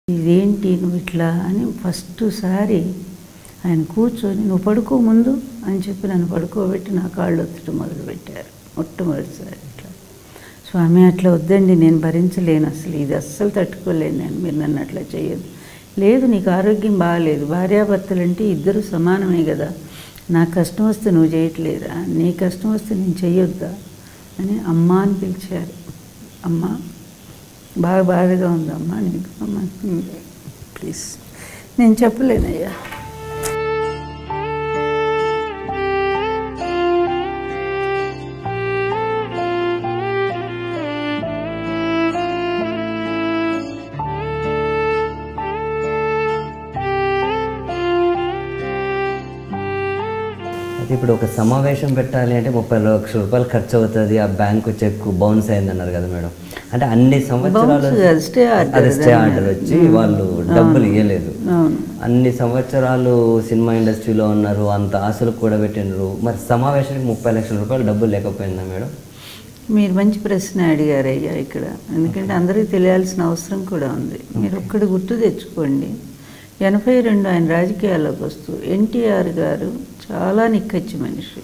ఇదేంటి నువ్వు ఇట్లా అని ఫస్ట్ సారి ఆయన కూర్చొని నువ్వు పడుకో ముందు అని చెప్పి నన్ను పడుకోబెట్టి నా కాళ్ళు ఒత్తడం మొదలుపెట్టారు మొట్టమొదటిసారి ఇట్లా స్వామి అట్లా వద్దండి నేను భరించలేను అసలు ఇది అస్సలు తట్టుకోలేను నేను మీరు నన్ను అట్లా చేయదు లేదు నీకు ఆరోగ్యం బాగాలేదు భార్యాభర్తలు అంటే ఇద్దరు సమానమే కదా నాకు కష్టం వస్తే నువ్వు చేయట్లేదా నీ కష్టం వస్తే నేను చెయ్యొద్దా అని అమ్మ అని పిలిచారు అమ్మ బాగా బాధగా ఉందమ్మా నీకు అమ్మ ప్లీజ్ నేను చెప్పలేనయ్యా అయితే ఇప్పుడు ఒక సమావేశం పెట్టాలి అంటే ముప్పై లక్షల రూపాయలు ఖర్చు అవుతుంది ఆ బ్యాంకు చెక్ బౌన్స్ అయింది అన్నారు కదా మేడం అంటే అన్ని సంవత్సరాలు Bounce కాదు, stay order అదే స్టే దాన్ని. ఆర్డర్ వచ్చి వాళ్ళు డబ్బులు ఇవ్వలేదు అవును అన్ని సంవత్సరాలు సినిమా ఇండస్ట్రీలో ఉన్నారు అంత ఆశలు కూడా పెట్టినారు మరి సమావేశానికి ముప్పై లక్షల రూపాయలు డబ్బులు లేకపోయిందా మేడం మీరు మంచి ప్రశ్న అడిగారు అయ్యా ఇక్కడ ఎందుకంటే అందరికీ తెలియాల్సిన అవసరం కూడా ఉంది మీరు ఒక్కటి గుర్తు తెచ్చుకోండి ఎనభై రెండు ఆయన రాజకీయాల్లోకి వస్తూ ఎన్టీఆర్ గారు చాలా నిక్కచ్చి మనిషి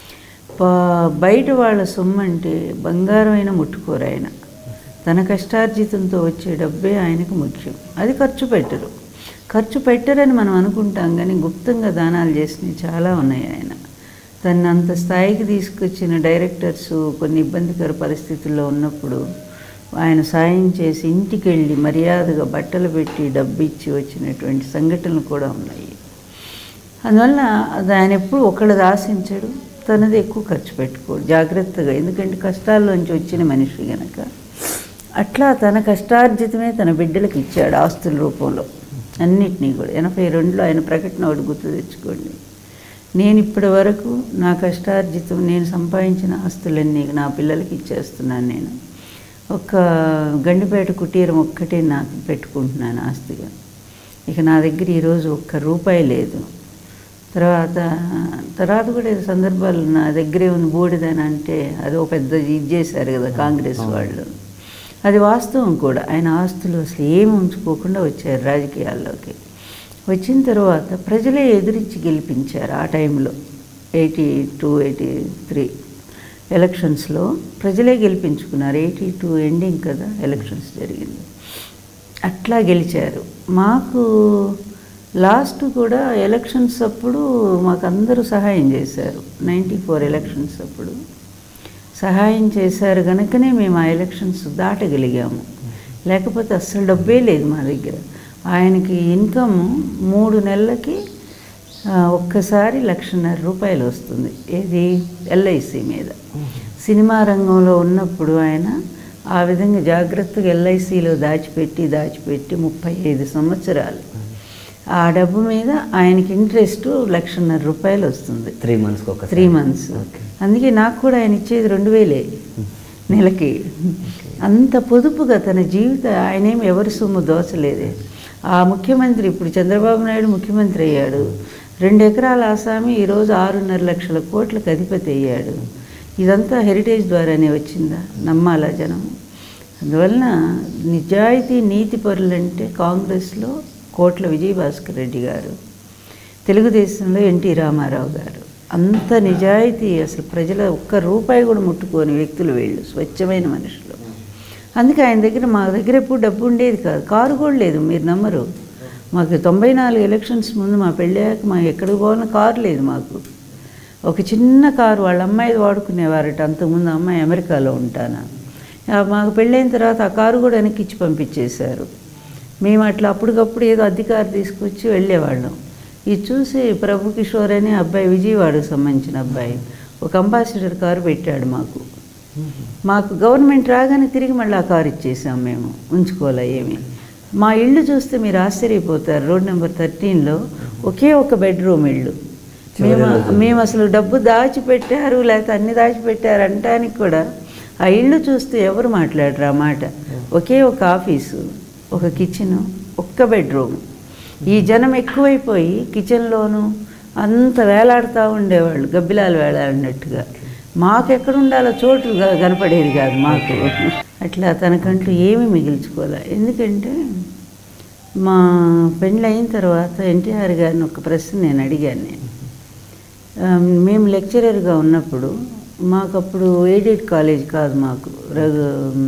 పా- బయట వాళ్ళ సొమ్ము అంటే బంగారం అయినా ముట్టుకోరు ఆయన తన కష్టార్జితంతో వచ్చే డబ్బే ఆయనకు ముఖ్యం అది ఖర్చు పెట్టరు ఖర్చు పెట్టరని మనం అనుకుంటాం కానీ గుప్తంగా దానాలు చేసినవి చాలా ఉన్నాయి ఆయన తను అంత స్థాయికి తీసుకొచ్చిన డైరెక్టర్స్ కొన్ని ఇబ్బందికర పరిస్థితుల్లో ఉన్నప్పుడు ఆయన సాయం చేసి ఇంటికి వెళ్ళి మర్యాదగా బట్టలు పెట్టి డబ్బు ఇచ్చి వచ్చినటువంటి సంఘటనలు కూడా ఉన్నాయి అందువల్ల అది ఆయన ఎప్పుడు ఒకళ్ళది ఆశించడు తనది ఎక్కువ ఖర్చు పెట్టుకోడు జాగ్రత్తగా ఎందుకంటే కష్టాల్లోంచి వచ్చిన మనిషి గనక అట్లా తన కష్టార్జితమే తన బిడ్డలకు ఇచ్చాడు ఆస్తుల రూపంలో అన్నిటినీ కూడా ఎనభై రెండులో ఆయన ప్రకటన ఒకటి గుర్తు తెచ్చుకోండి నేను ఇప్పటి వరకు నా కష్టార్జితం నేను సంపాదించిన ఆస్తులన్నీ నా పిల్లలకి ఇచ్చేస్తున్నాను నేను ఒక్క గండిపేట కుటీరం ఒక్కటే నాకు పెట్టుకుంటున్నాను ఆస్తిగా ఇక నా దగ్గర ఈరోజు ఒక్క రూపాయి లేదు తర్వాత తర్వాత కూడా ఏదో సందర్భాలు నా దగ్గరే ఉంది బూడిదని అంటే అది ఒక పెద్ద ఇది చేశారు కదా కాంగ్రెస్ వాళ్ళు అది వాస్తవం కూడా ఆయన ఆస్తులు అసలు ఏమి ఉంచుకోకుండా వచ్చారు రాజకీయాల్లోకి వచ్చిన తర్వాత ప్రజలే ఎదురించి గెలిపించారు ఆ టైంలో ఎయిటీ టూ ఎయిటీ త్రీ ఎలక్షన్స్లో ప్రజలే గెలిపించుకున్నారు ఎయిటీ టూ ఎండింగ్ కదా ఎలక్షన్స్ జరిగింది అట్లా గెలిచారు మాకు లాస్ట్ కూడా ఎలక్షన్స్ అప్పుడు మాకు అందరూ సహాయం చేశారు నైంటీ ఫోర్ ఎలక్షన్స్ అప్పుడు సహాయం చేశారు కనుకనే మేము ఆ ఎలక్షన్స్ దాటగలిగాము లేకపోతే అస్సలు డబ్బే లేదు మా దగ్గర ఆయనకి ఇన్కమ్ మూడు నెలలకి ఆ, ఒక్కసారి లక్షన్నర రూపాయలు వస్తుంది ఏది ఎల్ఐసి మీద సినిమా రంగంలో ఉన్నప్పుడు ఆయన ఆ విధంగా జాగ్రత్తగా ఎల్ఐసిలో దాచిపెట్టి దాచిపెట్టి ముప్పై ఐదు సంవత్సరాలు ఆ డబ్బు మీద ఆయనకి ఇంట్రెస్ట్ లక్షన్నర రూపాయలు వస్తుంది త్రీ మంత్స్కి ఒక త్రీ మంత్స్ అందుకే నాకు కూడా ఆయన ఇచ్చేది రెండు వేలే నెలకి అంత పొదుపుగా తన జీవిత ఆయనేం ఎవరి సొమ్ము దోచలేదే ఆ ముఖ్యమంత్రి ఇప్పుడు చంద్రబాబు నాయుడు ముఖ్యమంత్రి అయ్యాడు రెండు ఎకరాల ఆసామి ఈరోజు ఆరున్నర లక్షల కోట్లకు అధిపతి అయ్యాడు ఇదంతా హెరిటేజ్ ద్వారానే వచ్చిందా నమ్మాలా జనం అందువలన నిజాయితీ నీతి పరులంటే కాంగ్రెస్లో కోట్ల విజయభాస్కర్ రెడ్డి గారు తెలుగుదేశంలో ఎన్టీ రామారావు గారు అంత నిజాయితీ అసలు ప్రజల ఒక్క రూపాయి కూడా ముట్టుకోని వ్యక్తులు వీళ్ళు స్వచ్ఛమైన మనుషులు అందుకే ఆయన దగ్గర మా దగ్గర ఎప్పుడు డబ్బు ఉండేది కాదు కారు కూడా లేదు మీరు నమ్మరు మాకు తొంభై నాలుగు ఎలక్షన్స్ ముందు మా పెళ్ళాక మా ఎక్కడికి పోవాలన్నా కారు లేదు మాకు ఒక చిన్న కారు వాళ్ళ అమ్మాయి వాడుకునేవారట అంతకుముందు అమ్మాయి అమెరికాలో ఉంటాను ఆ మాకు పెళ్ళైన తర్వాత ఆ కారు కూడా వెనక్కి ఇచ్చి పంపించేశారు మేము అట్లా అప్పటికప్పుడు ఏదో అధికారు తీసుకొచ్చి వెళ్ళేవాళ్ళం ఇది చూసి ప్రభు కిషోర్ అనే అబ్బాయి విజయవాడకు సంబంధించిన అబ్బాయి ఒక అంబాసిడర్ కారు పెట్టాడు మాకు మాకు గవర్నమెంట్ రాగానే తిరిగి మళ్ళీ ఆ కారు ఇచ్చేసాం మేము ఉంచుకోలే ఏమి మా ఇల్లు చూస్తే మీరు ఆశ్చర్యపోతారు రోడ్ నెంబర్ థర్టీన్లో ఒకే ఒక బెడ్రూమ్ ఇల్లు మేము మేము అసలు డబ్బు దాచిపెట్టారు లేకపోతే అన్ని దాచిపెట్టారు అంటానికి కూడా ఆ ఇల్లు చూస్తే ఎవరు మాట్లాడరు ఆ మాట ఒకే ఒక ఆఫీసు ఒక కిచెను ఒక్క బెడ్రూమ్ ఈ జనం ఎక్కువైపోయి కిచెన్లోను అంత వేలాడుతూ ఉండేవాళ్ళు గబ్బిలాలు వేలాడినట్టుగా మాకు ఎక్కడ ఉండాలో చోటు గా- కనపడేది కాదు మాకు అట్లా తనకంటూ ఏమీ మిగిల్చుకోలే ఎందుకంటే మా పెళ్ళి అయిన తర్వాత ఎన్టీఆర్ గారిని ఒక ప్రశ్న నేను అడిగాను నేను ఆ, మేము లెక్చరర్గా ఉన్నప్పుడు మాకు అప్పుడు ఎయిడెడ్ కాలేజ్ కాదు మాకు రఘు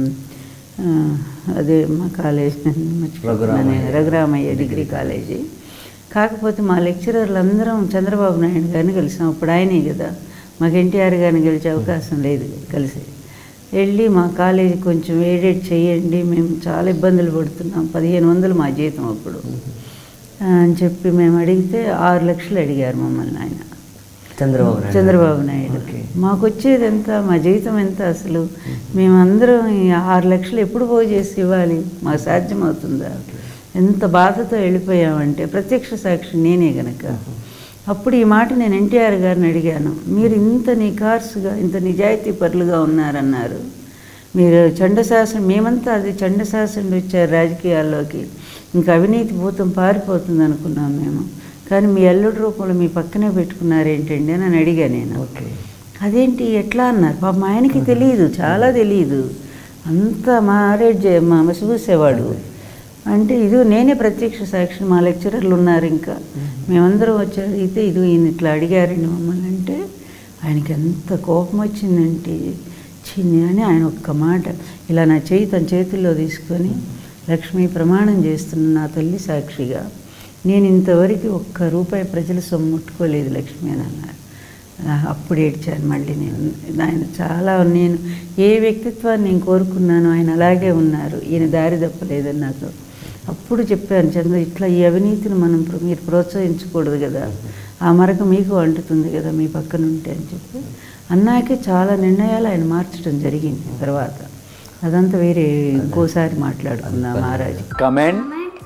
ఆ, అదే మా కాలేజ్ మర్చిపోతున్నాను రఘురామయ్య. రఘురామయ్య డిగ్రీ కాలేజీ కాకపోతే మా లెక్చరర్లు అందరం చంద్రబాబు నాయుడు గారిని కలిసాం అప్పుడు ఆయనే కదా మాకు ఎన్టీఆర్ గారిని గెలిచే అవకాశం లేదు కలిసి వెళ్ళి మా కాలేజీ కొంచెం ఎయిడెడ్ చేయండి మేము చాలా ఇబ్బందులు పడుతున్నాం పదిహేను వందలు మా జీతం అప్పుడు ఆ, అని చెప్పి మేము అడిగితే ఆరు లక్షలు అడిగారు మమ్మల్ని ఆయన చంద్రబాబు నాయుడు చంద్రబాబు నాయుడు ఓకే. మాకు వచ్చేది ఎంత మా జీతం ఎంత అసలు మేమందరం ఈ ఆరు లక్షలు ఎప్పుడు పోగు చేసి ఇవ్వాలి మాకు సాధ్యమవుతుందా ఎంత బాధతో వెళ్ళిపోయామంటే ప్రత్యక్ష సాక్షి నేనే గనక అప్పుడు ఈ మాట నేను ఎన్టీఆర్ గారిని అడిగాను మీరు ఇంత నిఖార్సుగా ఇంత నిజాయితీ పరులుగా ఉన్నారన్నారు మీరు చండశాసనం మేమంతా అది చండశాసనుడు వచ్చారు రాజకీయాల్లోకి ఇంకా అవినీతి భూతం పారిపోతుంది అనుకున్నాం మేము కానీ మీ అల్లుడి రూపంలో మీ పక్కనే పెట్టుకున్నారేంటండి అని అడిగా నేను ఓకే అదేంటి ఎట్లా అన్నారు పాపం ఆయనకి తెలియదు చాలా తెలియదు అంత మారేడ్ చే- మా చూసేవాడు అంటే ఇది నేనే ప్రత్యక్ష సాక్షి మా లెక్చరర్లు ఉన్నారు ఇంకా మేమందరం వచ్చి అడిగితే ఇది ఈయన ఇట్లా అడిగారండి మమ్మల్ని అంటే ఆయనకి ఎంత కోపం వచ్చిందంటే చిన్ని అని ఆయన ఒక్క మాట ఇలా నా చేయి తన చేతుల్లో తీసుకొని లక్ష్మి ప్రమాణం చేస్తున్న నా తల్లి సాక్షిగా నేను ఇంతవరకు ఒక్క రూపాయి ప్రజల సొమ్ము ముట్టుకోలేదు లక్ష్మి అని అన్నారు ఆ, అప్పుడు ఏడ్చాను మళ్ళీ నేను ఆయన చాలా నేను ఏ వ్యక్తిత్వాన్ని నేను కోరుకున్నానో ఆయన అలాగే ఉన్నారు ఈయన దారి తప్పలేదని నాతో అప్పుడు చెప్పాను చంద్ర ఇట్లా ఈ అవినీతిని మనం ప్ర- మీరు ప్రోత్సహించకూడదు కదా ఆ మరక మీకు అంటుతుంది కదా మీ పక్కన ఉంటే అని చెప్పి అన్నాకే చాలా నిర్ణయాలు ఆయన మార్చడం జరిగింది తర్వాత అదంతా వేరే ఇంకోసారి మాట్లాడుకుందాం మహారాజు comment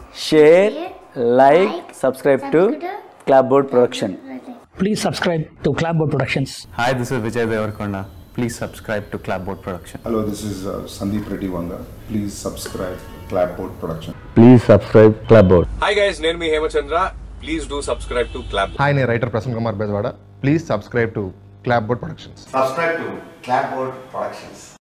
share like subscribe to clap board production Please subscribe to Clapboard Productions. Hi, this is Vijay Devarkonda. Please subscribe to Clapboard Production. Hello, this is uh, Sandeep Reddy Vanga. Please subscribe Clapboard Production. Please subscribe clap board hi guys నేను మీ Hemachandra please do subscribe to clap hi నేను writer Prasanna Kumar Bezawada please subscribe to clap board productions subscribe to Clapboard Productions.